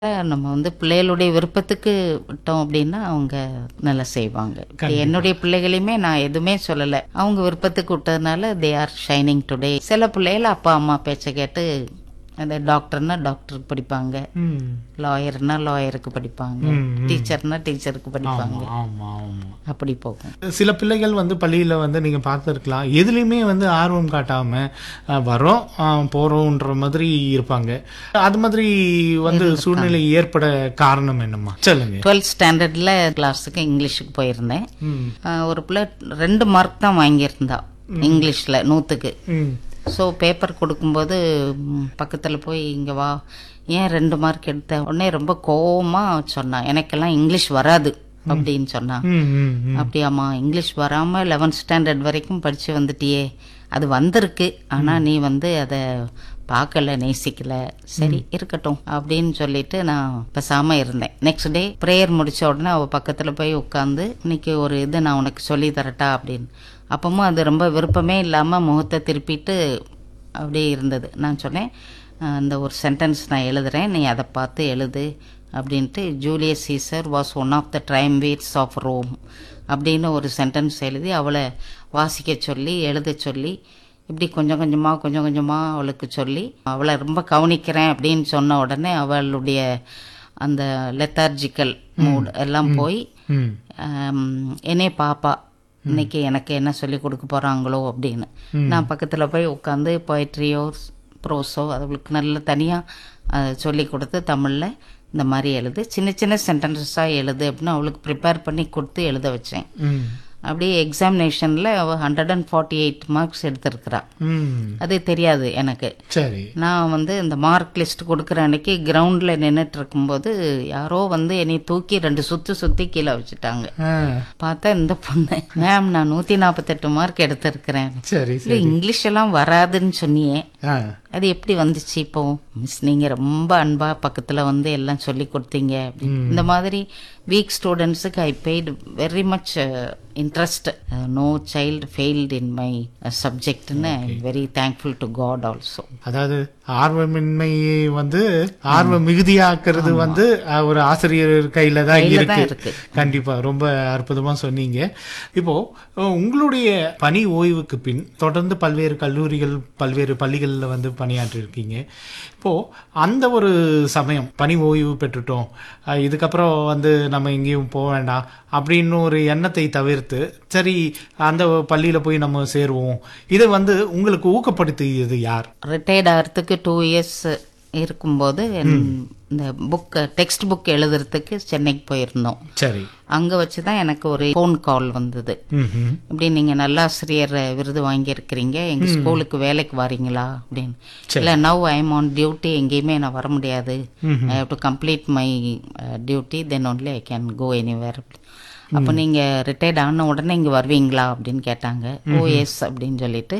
நம்ம வந்து பிள்ளைகளுடைய விருப்பத்துக்கு விட்டோம் அப்படின்னா அவங்க நல்லா செய்வாங்க என்னுடைய பிள்ளைகளையுமே நான் எதுவுமே சொல்லலை அவங்க விருப்பத்துக்கு விட்டதுனால தே ஆர் ஷைனிங் டுடே சில பிள்ளைகள் அப்பா அம்மா பேச்சை கேட்டு அந்த டாக்டர்னா டாக்டருக்கு படிப்பாங்க ம். லாயர்னா லாயருக்கு படிப்பாங்க ம், ம். டீச்சர்னா டீச்சருக்கு படிப்பாங்க ஆமா ஆமா ஆமா அப்படி போகும் சில பிள்ளைகள் வந்து பள்ளியில வந்து நீங்க பார்த்துருக்கலாம் எதுலையுமே வந்து ஆர்வம் காட்டாம அஹ், வரோம் அஹ், போறோம்ன்ற மாதிரி இருப்பாங்க அது மாதிரி வந்து சூழ்நிலை ஏற்பட காரணம் என்னம்மா சொல்லுங்க டுவெல்த் ஸ்டாண்டர்டில் கிளாஸுக்கு இங்கிலீஷுக்கு போயிருந்தேன் ம். ஆஹ் ஒரு பிள்ளை ரெண்டு மார்க் தான் வாங்கியிருந்தா இங்கிலீஷில் நூற்றுக்கு ம். ஸோ பேப்பர் கொடுக்கும்போது பக்கத்தில் போய் இங்கே வா ஏன் ரெண்டு மார்க் எடுத்த உடனே ரொம்ப கோவமாக சொன்னான் எனக்கெல்லாம் இங்கிலீஷ் வராது அப்படின்னு சொன்னான் ம், ம், ம். அப்படியாம்மா இங்கிலீஷ் வராமல் லெவன்த் ஸ்டாண்டர்ட் வரைக்கும் படித்து வந்துட்டியே அது வந்திருக்கு ஆனால் நீ வந்து அதை பார்க்கல நேசிக்கல சரி இருக்கட்டும் அப்படின்னு சொல்லிட்டு நான் பேசாம இருந்தேன் நெக்ஸ்ட் டே ப்ரேயர் முடிச்ச உடனே அவள் பக்கத்தில் போய் உட்காந்து இன்னைக்கு ஒரு இது நான் உனக்கு சொல்லி தரட்டா அப்படின்னு அப்பவும் அது ரொம்ப விருப்பமே இல்லாமல் முகத்தை திருப்பிட்டு அப்படியே இருந்தது நான் சொன்னேன் "அஹ், அந்த ஒரு சென்டென்ஸ் நான் எழுதுறேன் நீ அதை பார்த்து எழுது அப்படின்ட்டு Julius Caesar was one of the triumvirates of Rome அப்படின்னு ஒரு சென்டென்ஸ் எழுதி அவளை வாசிக்க சொல்லி எழுத சொல்லி இப்படி கொஞ்சம் கொஞ்சமாக கொஞ்சம் கொஞ்சமாக அவளுக்கு சொல்லி அவளை ரொம்ப கவனிக்கிறேன் அப்படின்னு சொன்ன உடனே அவளுடைய அந்த லெத்தார்ஜிக்கல் மூட் எல்லாம் போய் ம். ஆம், என்னே பாப்பா இன்னைக்கு எனக்கு என்ன சொல்லி கொடுக்க போறாங்களோ அப்படின்னு நான் பக்கத்துல போய் உட்காந்து போய்ட்ரியோ ப்ரோஸோ அவளுக்கு நல்ல தனியா அஹ், சொல்லி கொடுத்து தமிழ்ல இந்த மாதிரி எழுது சின்ன சின்ன சென்டென்சஸா எழுது அப்படின்னு அவளுக்கு ப்ரிப்பேர் பண்ணி கொடுத்து எழுத வச்சேன் ம். அப்படியே எக்ஸாமினேஷன்ல அவ hundred and forty eight marks எடுத்திருக்கிறா ம். அது தெரியாது எனக்கு சரி நான் வந்து இந்த மார்க் லிஸ்ட் கொடுக்குற அன்னைக்கு கிரவுண்டில் நின்றுட்டு இருக்கும்போது யாரோ வந்து என்னை தூக்கி ரெண்டு சுத்து சுத்தி கீழே வச்சுட்டாங்க ஆ. பார்த்தா இந்த பொண்ணு மேம் நான் நூற்றி நாற்பத்தெட்டு மார்க் எடுத்திருக்கிறேன் சரி இல்லை இங்கிலீஷ் எல்லாம் வராதுன்னு சொன்னியே ஆ. அது எப்படி வந்துச்சு இப்போ மிஸ் நீங்க ரொம்ப அன்பா பக்கத்துல வந்து எல்லாம் சொல்லி கொடுத்தீங்க அப்படின்னு. இந்த மாதிரி வீக் ஸ்டூடெண்ட்ஸுக்கு I paid very much interest no child failed in my சப்ஜெக்ட்னு very thankful to God also அதாவது ஆர்வமின்மையை வந்து ஆர்வ மிகுதியாக்குறது வந்து அஹ், ஒரு ஆசிரியர் கையில தான் கையில தான் இருக்கு இருக்கு. கண்டிப்பா ரொம்ப அற்புதமா சொன்னீங்க இப்போ அஹ், உங்களுடைய பணி ஓய்வுக்கு பின் தொடர்ந்து பல்வேறு கல்லூரிகள் பல்வேறு பள்ளிகள்ல வந்து பணியாற்றி இருக்கீங்க இப்போ அந்த ஒரு சமயம் பணி ஓய்வு பெற்றுட்டோம் அஹ், இதுக்கப்புறம் வந்து நம்ம எங்கேயும் போக வேண்டாம் அப்படின்னு ஒரு எண்ணத்தை தவிர்த்து சரி அந்த பள்ளியில போய் நம்ம சேருவோம் இதை வந்து உங்களுக்கு ஊக்கப்படுத்தியது யார் ரிட்டையர்ட் ஆகிறதுக்கு டூ இயர்ஸ் இருக்கும்போது இந்த புக் டெக்ஸ்ட் புக் எழுதுறதுக்கு சென்னைக்கு போயிருந்தோம் சரி அங்க வச்சு தான் எனக்கு ஒரு ஃபோன் கால் வந்தது ம்ஹும். இப்படி நீங்க நல்லாசிரியர் விருது வாங்கியிருக்கிறீங்க எங்க ஸ்கூலுக்கு வேலைக்கு வரீங்களா அப்படின்னு இல்ல now I am on duty எங்கேயுமே நான் வர முடியாது I have to complete my duty then only I can go anywhere அப்போ நீங்க ரிட்டையர்ட் ஆன உடனே இங்க வருவீங்களா அப்படின்னு கேட்டாங்க ஓ எஸ் அப்படின்னு சொல்லிட்டு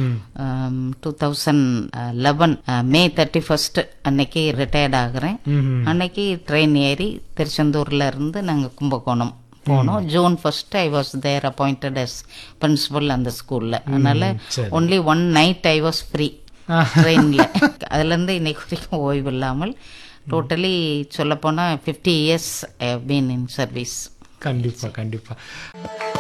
ம். Two thousand eleven May thirty first அன்னைக்கு ரிட்டையர்ட் ஆகுறேன் ம்ஹும். அன்னைக்கு ட்ரெயின் ஏறி திருச்செந்தூர்ல இருந்து நாங்க கும்பகோணம் போனோம் June first I was there appointed as principal அந்த ஸ்கூல்ல அதனால சரி. Only one night I was free ட்ரெயின்ல அதுல இருந்து இன்னைக்கு வரைக்கும் ஓய்வு இல்லாமல் டோட்டலி சொல்ல போனா fifty years I have been in service கண்டிப்பா கண்டிப்பா